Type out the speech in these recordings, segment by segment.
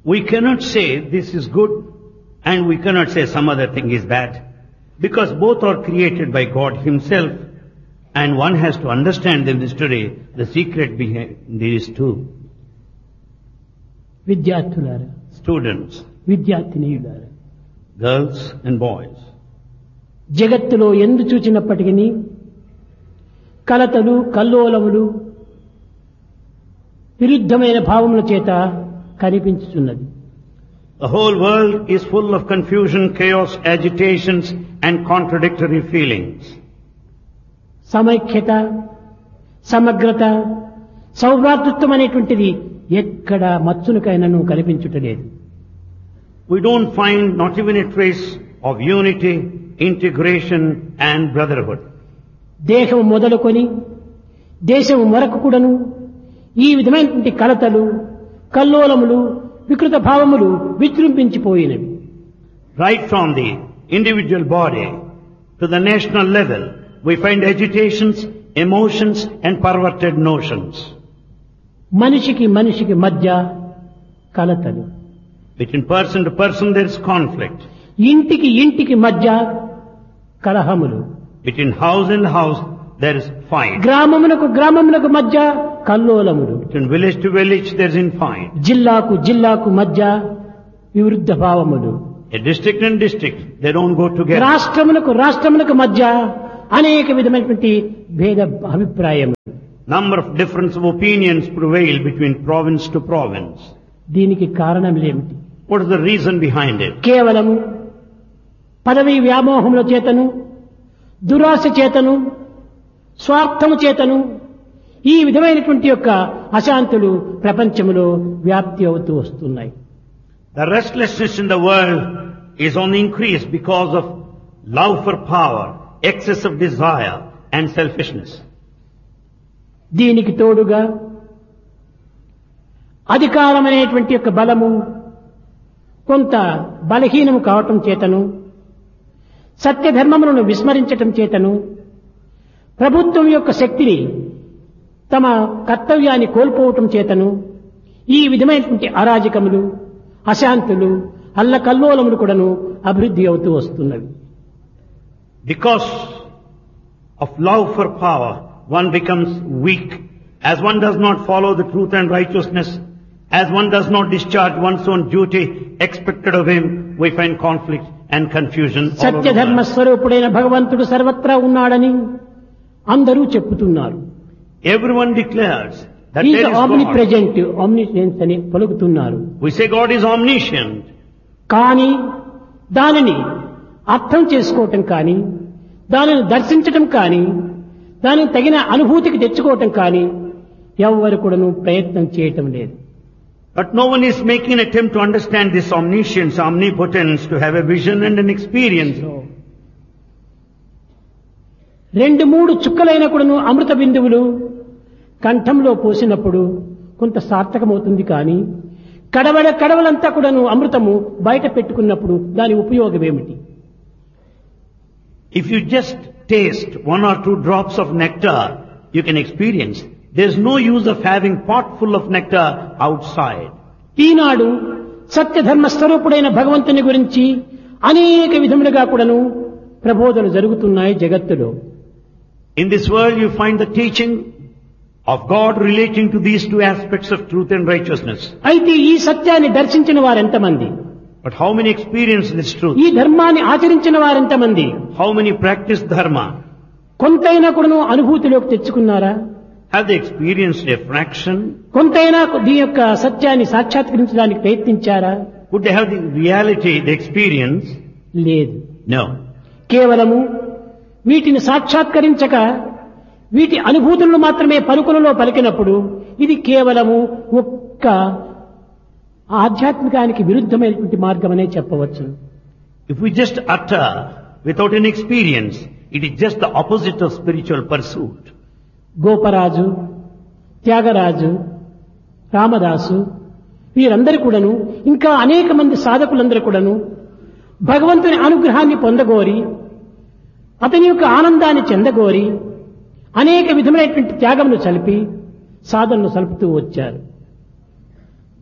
We cannot say this is good and we cannot say some other thing is bad because both are created by God Himself and one has to understand the mystery, the secret behind these two. విద్యార్థులారా Students, విద్యార్థినీయులారా girls and boys, జగత్తులో ఎందు చూచినప్పటికీ కలతలు కల్లోలములు విరుద్ధమైన భావముల చేత కనిపించుచున్నది the whole world is full of confusion, chaos, agitations and contradictory feelings. సమైక్యత సమగ్రత సౌభ్రాతృత్వం అనేటువంటిది ఎక్కడ మత్సునికైనాను కనిపించుటలేదు We don't find not even a trace of unity, integration and brotherhood. దేహం మొదలుకొని దేశం వరకు కూడాను ఈ విధమైనటువంటి కలతలు కల్లోలములు వికృత భావములు విజృంభించిపోయినవి Right from the individual body to the national level, we find agitations, emotions and perverted notions. మనిషికి మనిషికి మధ్య కలతలు Between person to person there is conflict. ఇంటికి ఇంటికి మధ్య కలహములు Between house and house there is fight. గ్రామమునకు గ్రామమునకు మధ్య కల్లోలములు Between village to village there is infight. జిల్లాకు జిల్లాకు మధ్య వివృద్ధ భావములు A district and district, they don't go together. రాష్ట్రములకు రాష్ట్రములకు మధ్య అనేక విధమైనటువంటి భేద అభిప్రాయములు Number of difference of opinions prevail between province to province. దీనికి కారణములేమిటి What is the reason behind it? కేవలము పదవి వ్యామోహముల చేతను దురాశ చేతను స్వార్థము చేతను ఈ విధమైనటువంటి యొక్క అశాంతులు ప్రపంచములో వ్యాప్తి అవుతూ వస్తున్నాయి The restlessness in the world is on the increase because of love for power, excess of desire and selfishness. దీనికి తోడుగా అధికారం అనేటువంటి యొక్క బలము కొంత బలహీనము కావటం చేతను సత్యధర్మములను విస్మరించటం చేతను ప్రభుత్వం యొక్క శక్తిని తమ కర్తవ్యాన్ని కోల్పోవటం చేతను ఈ విధమైనటువంటి అరాజకములు అశాంతులు అల్లకల్లోలములు కూడాను అభివృద్ధి అవుతూ వస్తున్నవి Because of love for power, one becomes weak. As one does not follow the truth and righteousness, as one does not discharge one's own duty expected of him, we find conflict and confusion all over the సత్యధర్మ world. స్వరూపుడైన భగవంతుడు సర్వత్రా ఉన్నాడని అందరూ చెప్పుతున్నారు Everyone declares that is there is omni God. Present omniscience అని పలుకుతున్నారు We say God is omniscient. కానీ దానిని అర్థం చేసుకోవటం కానీ దానిని దర్శించటం కానీ దానికి తగిన అనుభూతికి తెచ్చుకోవటం కానీ ఎవ్వరు కూడాను ప్రయత్నం చేయటం లేదు But no one is making an attempt to understand this omniscience, omnipotence, to have a vision and an experience. రెండు మూడు చుక్కలైన కూడాను అమృత బిందువులు కంఠంలో పోసినప్పుడు కొంత సార్థకమవుతుంది కానీ కడవడ కడవలంతా కూడాను అమృతము బయట పెట్టుకున్నప్పుడు దాని ఉపయోగం ఏమిటి If you just taste one or two drops of nectar, you can experience. There's no use of having pot full of nectar outside. ఈనాడు సత్యధర్మ స్వరూపుడైన భగవంతుని గురించి అనేక విధములుగా కూడాను ప్రబోధనలు జరుగుతున్నాయి జగత్తులో In this world you find the teaching of God relating to these two aspects of truth and righteousness. అయితే ఈ సత్యాన్ని దర్శించిన వారెంతమంది But how many experience this truth? ఈ ధర్మాన్ని ఆచరించిన వారెంతమంది How many practice dharma? కొంతైనా కూడాను అనుభూతిలోకి తెచ్చుకున్నారా Have they experienced a fraction? కొంతైనా దీని యొక్క సత్యాన్ని సాక్షాత్కరించడానికి ప్రయత్నించారా Could they have the reality, the experience? లేదు No. కేవలము వీటిని సాక్షాత్కరించక వీటి అనుభూతులను మాత్రమే పలుకులలో పలికినప్పుడు ఇది కేవలము ఒక్క ఆధ్యాత్మికానికి విరుద్ధమైనటువంటి మార్గమనే చెప్పవచ్చు If we just utter without any experience, it is just the opposite of spiritual pursuit. Goparaju Tyagaraju Ramadasu వీరందరూ కూడాను ఇంకా అనేక మంది సాధకులందరూ కూడాను భగవంతుని అనుగ్రహాన్ని పొందగోరి అతని యొక్క ఆనందాన్ని చెందగోరి అనేక విధమైనటువంటి త్యాగమును చలిపి సాధనను సలుపుతూ వచ్చారు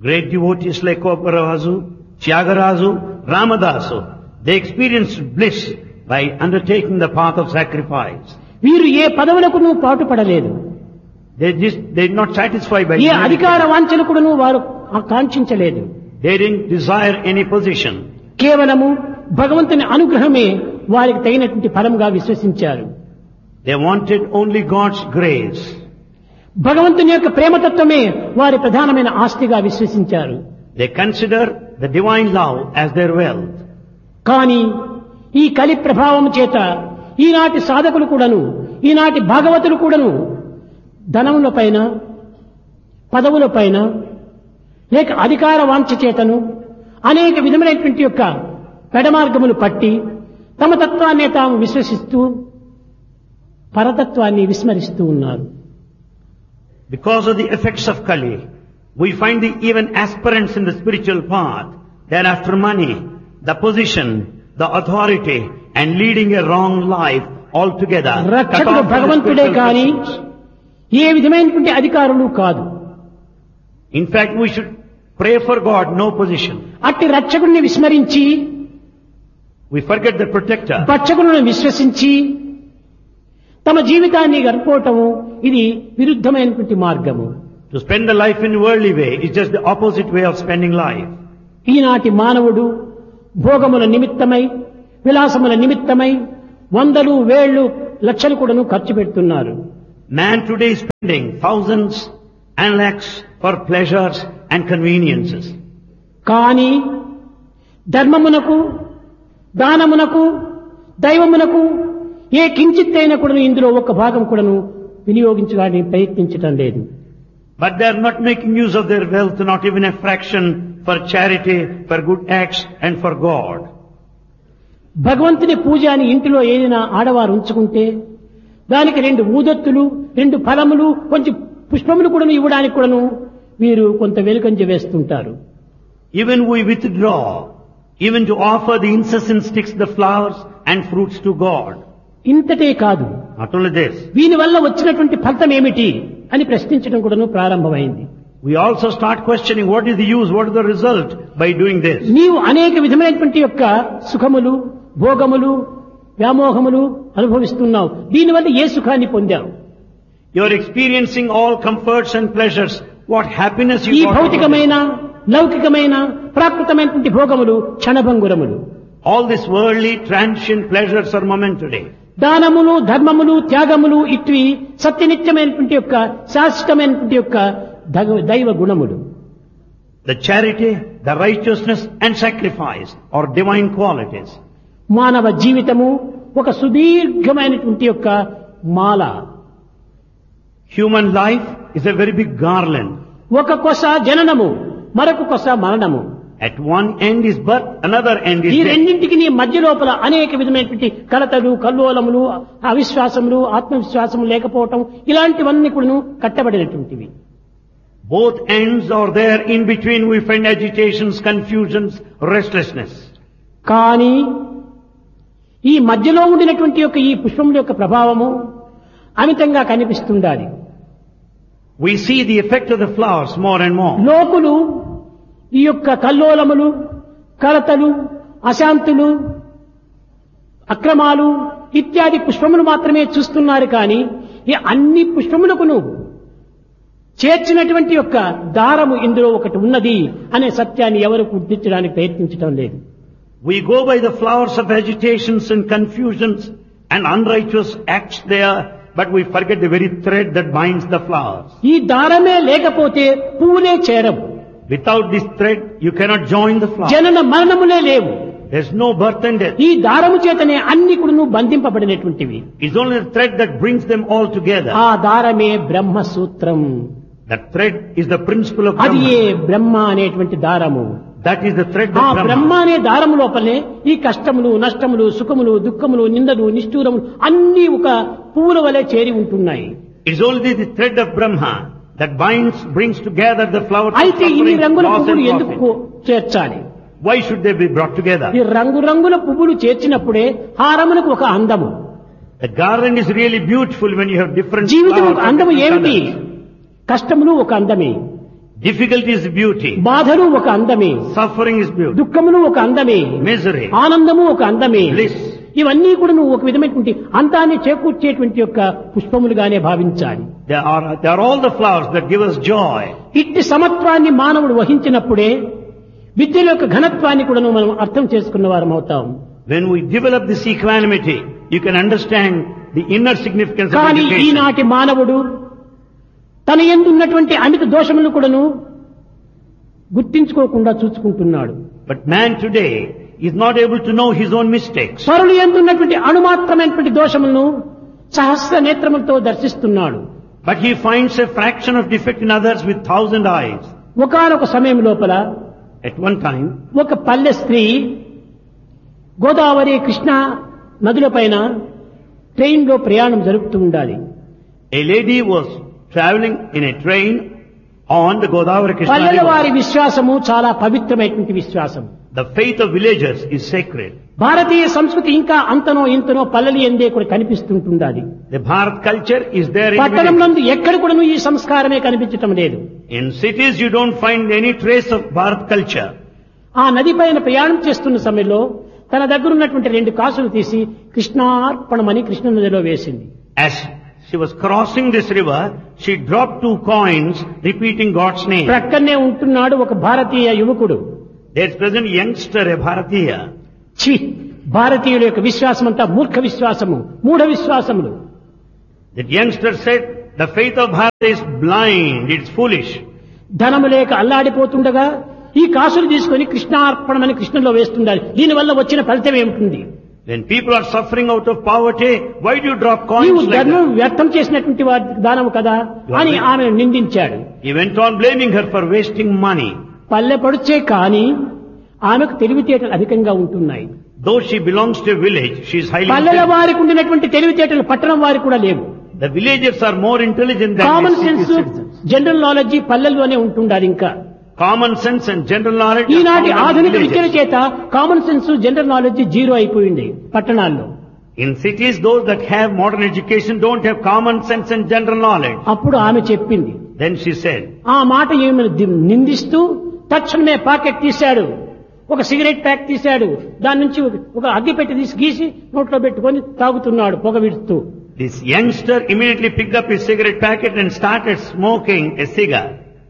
Great devotees like Koparazu, Tyagarazu, Ramadasu, they experienced bliss by undertaking the path of sacrifice. వీరు ఏ పదవులకును పాటుపడలేదు They just, they did not satisfy by ఏ అధికార వాంఛలకుడును వారు కాంక్షించలేదు They didn't desire any position. కేవలము భగవంతుని అనుగ్రహమే వారికి తగినటువంటి ఫలంగా విశ్వసించారు They wanted only God's grace. భగవంతుని యొక్క ప్రేమతత్వమే వారి ప్రధానమైన ఆస్తిగా విశ్వసించారు They consider the divine love as their wealth. కానీ ఈ కలి ప్రభావం చేత ఈనాటి సాధకులు కూడాను ఈనాటి భాగవతులు కూడాను ధనముల పైన పదవుల పైన లేక అధికార వాంఛ చేతను అనేక విధములైనటువంటి యొక్క పెడమార్గములు పట్టి తమ తత్వాన్ని తాము విశ్వసిస్తూ పరతత్వాన్ని విస్మరిస్తూ ఉన్నారు Because of the effects of Kali, we find the even aspirants in the spiritual path, they're after money, the position, the authority, and leading a wrong life altogether. cut రక్షకుడు off from the భగవంతుడే spiritual కాని pursuits. ఏ విధమైనటువంటి అధికారులు కాదు In fact, we should pray for God, no position. అట్టి రక్షకుడిని విస్మరించి We forget the protector. భక్షకులను విశ్వసించి తమ జీవితాన్ని గడుపుకోవటము ఇది విరుద్ధమైనటువంటి మార్గము To spend the life in worldly way is just the opposite way of spending life. ఈనాటి మానవుడు భోగముల నిమిత్తమై విలాసముల నిమిత్తమై వందలు వేళ్లు లక్షలు కూడాను ఖర్చు పెడుతున్నారు Man today is spending thousands and lakhs for pleasures and conveniences. కానీ ధర్మమునకు దానమునకు దైవమునకు ఏ కించిత్తైన కూడాను ఇందులో ఒక భాగం కూడాను వినియోగించడానికి ప్రయత్నించటం లేదు But they are not making use of their wealth, not even a fraction for charity, for good acts and for God. భగవంతుని పూజ అని ఇంటిలో ఏదైనా ఆడవారు ఉంచుకుంటే దానికి రెండు ఊదత్తులు రెండు ఫలములు కొంచెం పుష్పములు కూడాను ఇవ్వడానికి కూడాను వీరు కొంత వెలుకంజ వేస్తుంటారు Even we withdraw, even to offer the incessant sticks, the flowers and fruits to God. ఇంతటే కాదు Not only this, దీని వల్ల వచ్చినటువంటి ఫలితం ఏమిటి అని ప్రశ్నించడం కూడాను ప్రారంభమైంది we also start questioning what is the use, what is the result by doing this. నీవు అనేక విధమైనటువంటి యొక్క సుఖములు భోగములు వ్యామోహములు అనుభవిస్తున్నావు దీనివల్ల ఏ సుఖాన్ని పొందావు You are experiencing all comforts and pleasures. What happiness ఈ you got. out of it. భౌతికమైన లౌకికమైన ప్రాకృతమైనటువంటి భోగములు క్షణభంగురములు All these worldly transient pleasures are momentary. దానములు ధర్మములు త్యాగములు ఇట్వి సత్యనిత్యమైనటువంటి యొక్క శాశ్వతమైనటువంటి యొక్క దగ- దైవ గుణములు The charity, the righteousness and sacrifice are divine qualities. మానవ జీవితము ఒక సుదీర్ఘమైనటువంటి యొక్క మాల Human life is a very big garland. ఒక కొస జననము మరొక కొస మరణము At one end is birth, another end is ఈ death. రెండింటికి నీ మధ్య లోపల అనేక విధమైనటువంటి కలతలు కల్లోలములు అవిశ్వాసములు ఆత్మవిశ్వాసము లేకపోవటం ఇలాంటివన్నీ కూడా కట్టబడినటువంటివి Both ends are there. In between we find agitations, confusions, restlessness. కానీ ఈ మధ్యలో ఉండినటువంటి యొక్క ఈ పుష్పముల యొక్క ప్రభావము అమితంగా కనిపిస్తుండాలి We see the effect of the flowers more and more. లోకులు ఈ యొక్క కల్లోలములు కలతలు అశాంతులు అక్రమాలు ఇత్యాది పుష్పములు మాత్రమే చూస్తున్నారు కానీ ఈ అన్ని పుష్పములకును చేర్చినటువంటి యొక్క దారము ఇందులో ఒకటి ఉన్నది అనే సత్యాన్ని ఎవరు గుర్తించడానికి ప్రయత్నించడం లేదు We go by the flowers of agitations and confusions and unrighteous acts there, but we forget the very thread that binds the flowers. ఈ దారమే లేకపోతే పువ్వులే చేరవు Without this thread, you cannot join the flower. జనన మరణములే లేవు There's no birth and death. ఈ దారము చేతనే అన్ని కూడా బంధింపబడినటువంటివి It's only the thread that brings them all together. ఆ దారమే బ్రహ్మ సూత్రం That thread is the principle of అది ఏ Brahma. బ్రహ్మ అనేటువంటి దారము That is the thread ఆ of బ్రహ్మ Brahma. అనే దారము లోపలే ఈ కష్టములు నష్టములు సుఖములు దుఃఖములు నిందలు నిష్ఠూరములు అన్ని ఒక పువ్వుల వలె చేరి ఉంటున్నాయి It's only the thread of Brahma that binds, brings together the flowers of అయితే ఇన్ని suffering, రంగుల loss పువ్వులు and ఎందుకు profit. చేర్చాలి Why should they be brought together? ఈ రంగురంగుల పువ్వులు చేర్చినప్పుడే హారమునకు ఒక అందము The garland is really beautiful when you have different జీవితం flowers ఒక of అందము different ఏమిటి colors. కష్టములు ఒక అందమే Difficulty is beauty. బాధలు ఒక అందమే Suffering is beauty. దుఃఖమును ఒక అందమే Misery. ఆనందము ఒక అందమే Bliss. ఇవన్నీ కూడా నువ్వు ఒక విధమైనటువంటి అందాన్ని చేకూర్చేటువంటి యొక్క పుష్పములుగానే భావించాలి They are, they are all the flowers that give us joy. ఇట్టి సమత్వాన్ని మానవుడు వహించినప్పుడే విద్యల యొక్క ఘనత్వాన్ని కూడా మనం అర్థం చేసుకున్న వారం అవుతాం When we develop this equanimity, you can understand the inner significance of కానీ education. ఈనాటి మానవుడు తన ఎందు ఉన్నటువంటి అమిత దోషములను కూడాను గుర్తించుకోకుండా చూసుకుంటున్నాడు But man today is not able to know his own mistakes. స్వరులు ఎందున్నటువంటి అణుమాత్రమైనటువంటి దోషములను సహస్ర నేత్రములతో దర్శిస్తున్నాడు But he finds a fraction of defect in others with thousand eyes. ఒకనొక సమయం లోపల At one time, ఒక పల్లె స్త్రీ గోదావరి కృష్ణ నదుల పైన ట్రైన్లో ప్రయాణం జరుపుతూ ఉండాలి a lady was traveling in a train on the Godavari Krishna పల్లెల river. వారి విశ్వాసము చాలా పవిత్రమైనటువంటి విశ్వాసం The faith of villagers is sacred. భారతీయ సంస్కృతి ఇంకా అంతనో ఇంతనో పల్లెలు ఎందే కూడా కనిపిస్తుంటుండాలి The Bharat culture is there in villages. పట్టణంలో ఎక్కడ కూడా ఈ సంస్కారమే కనిపించటం లేదు In cities you don't find any trace of Bharat culture. ఆ నది పైన ప్రయాణం చేస్తున్న సమయంలో తన దగ్గర ఉన్నటువంటి రెండు కాసులు తీసి కృష్ణార్పణమని కృష్ణ నదిలో వేసింది As she was crossing this river, she dropped two coins repeating God's name. ప్రక్కనే ఉంటున్నాడు ఒక భారతీయ యువకుడు There's present youngster, a Bharatiya. ఛీ భారతీయుల యొక్క విశ్వాసం అంతా మూర్ఖ విశ్వాసము మూఢ విశ్వాసములు That youngster said, the faith of Bharata is blind, it's foolish. ధనము లేక అల్లాడిపోతుండగా ఈ కాసులు తీసుకొని కృష్ణార్పణమని కృష్ణలో వేస్తుండాలి దీనివల్ల వచ్చిన ఫలితం ఏమిటి When people are suffering out of poverty, why do you drop నీవు coins like ధర్మం that? వ్యర్థం చేసినటువంటి వారి దానము కదా అని ఆమె నిందించాడు He went on blaming her for wasting money. పల్లె పడుచే కానీ ఆమెకు తెలివితేటలు అధికంగా ఉంటున్నాయి Though she belongs to a village, she is highly పల్లెల intelligent. వారికి ఉండినటువంటి తెలివితేటలు పట్టణం వారికి కూడా లేవు The villagers are more intelligent than common the sense city citizens. General knowledge పల్లెల్లోనే ఉంటుండాలి ఇంకా Common sense and general knowledge are ఈనాటి found in ఆధునిక విద్యల villages. చేత common sense general knowledge zero అయిపోయింది పట్టణాల్లో In cities, those that have modern education don't have common sense and general knowledge. అప్పుడు ఆమె చెప్పింది Then she said, ఆ మాట ఏమని ది- నిందిస్తూ తక్షణమే పాకెట్ తీశాడు ఒక సిగరెట్ ప్యాక్ తీశాడు దాని నుంచి ఒక- ఒక అగ్గి పెట్టి తీసి గీసి నోట్లో పెట్టుకొని తాగుతున్నాడు పొగ విడుతూ this youngster immediately picked up his cigarette packet and started smoking a cigar.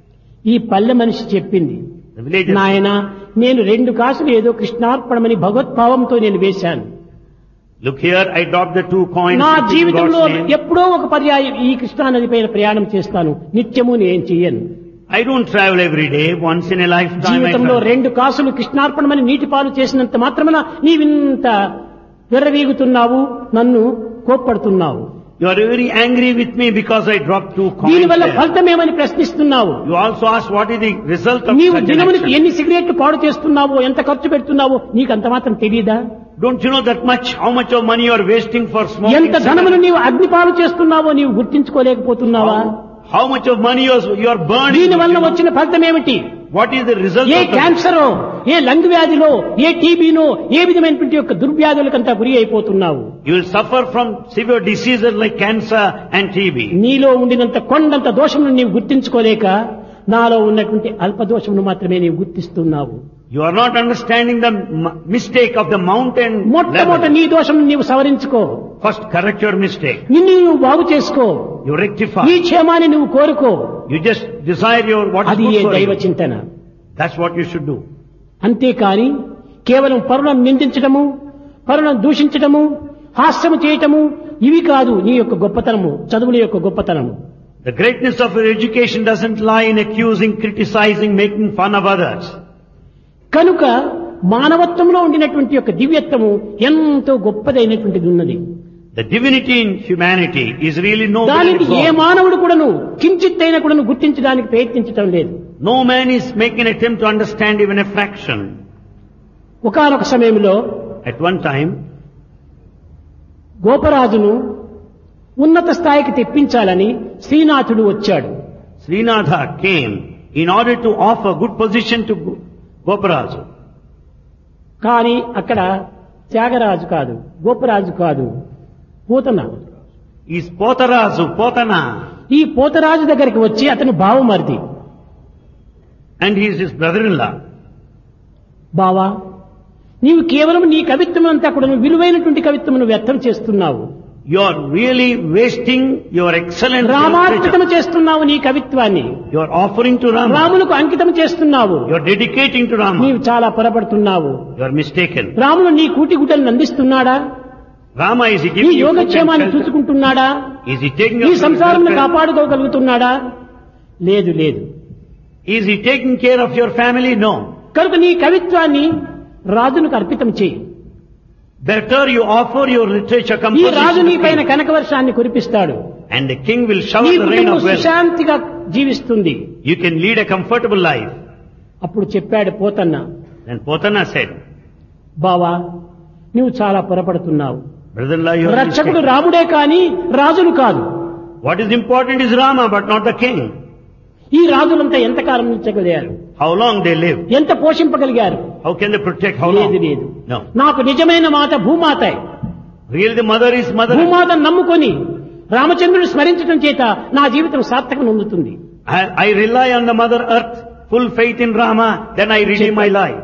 ఈ పల్లె మనిషి చెప్పింది The villagers నాయన నేను రెండు కాసులు ఏదో కృష్ణార్పణమని భగవద్భావంతో నేను వేశాను Look here, I dropped the two coins. నా repeating జీవితంలో God's name. ఎప్పుడో ఒక పర్యాయం ఈ కృష్ణా నది పైన ప్రయాణం చేస్తాను నిత్యము నేను చెయ్యను I don't travel every day, once in a lifetime. I జీవితంలో travel. రెండు కాసులు కృష్ణార్పణమని నీటి పాలు చేసినంత మాత్రమున నీవింత విర్రవీగుతున్నావు నన్ను కోప్పడుతున్నావు You are very angry with me because I dropped two coins. దీనివల్ల there. ఫలితమేమని ప్రశ్నిస్తున్నావు You also asked what is the result of నీవు such an దినమునికి action. ఎన్ని సిగరెట్లు పాడు చేస్తున్నావో ఎంత ఖర్చు పెడుతున్నావో నీకు అంత మాత్రం తెలియదా Don't you know that much, how much of money you are wasting for smoking? ఎంత ధనమును cigarettes? నీవు అగ్నిపాలు చేస్తున్నావో నీవు గుర్తించుకోలేకపోతున్నావా How, how much of money you are, you are burning? దీని వల్ల వచ్చిన ఫలితం ఏమిటి What is the result ఏ of the క్యాన్సరో ఏ లంగ్ వ్యాధిలో ఏ టీబీనో ఏ విధమైనటువంటి యొక్క దుర్వ్యాధులకంతా గురి అయిపోతున్నావు You will suffer from severe diseases like cancer and TB. నీలో ఉండినంత కొండంత దోషమును నీవు గుర్తించుకోలేక నాలో ఉన్నటువంటి అల్ప దోషమును మాత్రమే నీవు గుర్తిస్తున్నావు You are not understanding the m- mistake of the mountain మొట్టమొదట level. నీ దోషం నీవు సవరించుకో First correct your mistake. నిన్ను నువ్వు బాగు చేసుకో You rectify. నీ క్షేమాన్ని నువ్వు కోరుకో You just desire your what is అది ఏ good for దైవ you. చింతన That's what you should do. అంతేకాని కేవలం పరులను నిందించడము పరులను దూషించడము హాస్యము చేయటము ఇవి కాదు నీ యొక్క గొప్పతనము చదువుల యొక్క గొప్పతనము The greatness of your education doesn't lie in accusing, criticizing, making fun of others. కనుక మానవత్వంలో ఉండినటువంటి యొక్క దివ్యత్వము ఎంతో గొప్పదైనటువంటిది ఉన్నది The divinity in humanity is really no దానికి ఏ మానవుడు కూడాను కించిత్తైనా కూడాను గుర్తించడానికి ప్రయత్నించటం లేదు No man is making an attempt to understand even a fraction. ఒకానొక సమయంలో At one time, గోపరాజును ఉన్నత స్థాయికి తెప్పించాలని శ్రీనాథుడు వచ్చాడు Srinatha came in order to offer good position to Go- Goparazu. కానీ అక్కడ త్యాగరాజు కాదు గోపరాజు కాదు పూతన Is Potarazu, Potana. ఈ పోతరాజు దగ్గరికి వచ్చి అతను భావమరిది and he is his brother-in-law. బావా నీవు కేవలం నీ కవిత్వం అంతా కూడా విలువైనటువంటి కవిత్వమును వ్యర్థం చేస్తున్నావు You are really wasting your excellent రామార్పితం literature. చేస్తున్నావు నీ కవిత్వాన్ని You are offering to Rama. రాములకు అంకితం చేస్తున్నావు You are dedicating to Rama. నీవు చాలా పొరపడుతున్నావు You are mistaken. రాముడు నీ కూటి గుడ్డలను అందిస్తున్నాడా Rama is he నీ giving you food and యోగక్షేమాన్ని shelter? చూసుకుంటున్నాడా Is he taking నీ up your సంసారం welfare? కాపాడుకోగలుగుతున్నాడా లేదు లేదు Is he taking care of your family? No. కనుక నీ కవిత్వాన్ని రాజునికి అర్పితం చేయి Better you offer your literature ఈ composition రాజు to నీ పైన king, కనకవర్షాన్ని కురిపిస్తాడు and the king will shower నీ the rain కుటుంబం of wealth. సుశాంతిగా జీవిస్తుంది You can lead a comfortable life. అప్పుడు చెప్పాడు పోతన్న Then Potana said, బావా నువ్వు చాలా పొరపడుతున్నావు Brother-in-law, you are రక్షకుడు mistaken. రాముడే కాని రాజులు కాదు What is important is Rama, but not the king. ఈ రాజులంతా ఎంతకాలం ఉంచగలిగారు How long they live. ఎంత పోషింపగలిగారు How can they protect? How లేదు long? లేదు No. నాకు నిజమైన మాత భూమాత Really the mother is mother. భూమాతను నమ్ముకొని రామచంద్రుడు స్మరించడం చేత నా జీవితం సార్థకం పొందుతుంది I, I rely on the mother earth, full faith in Rama, then I redeem my life.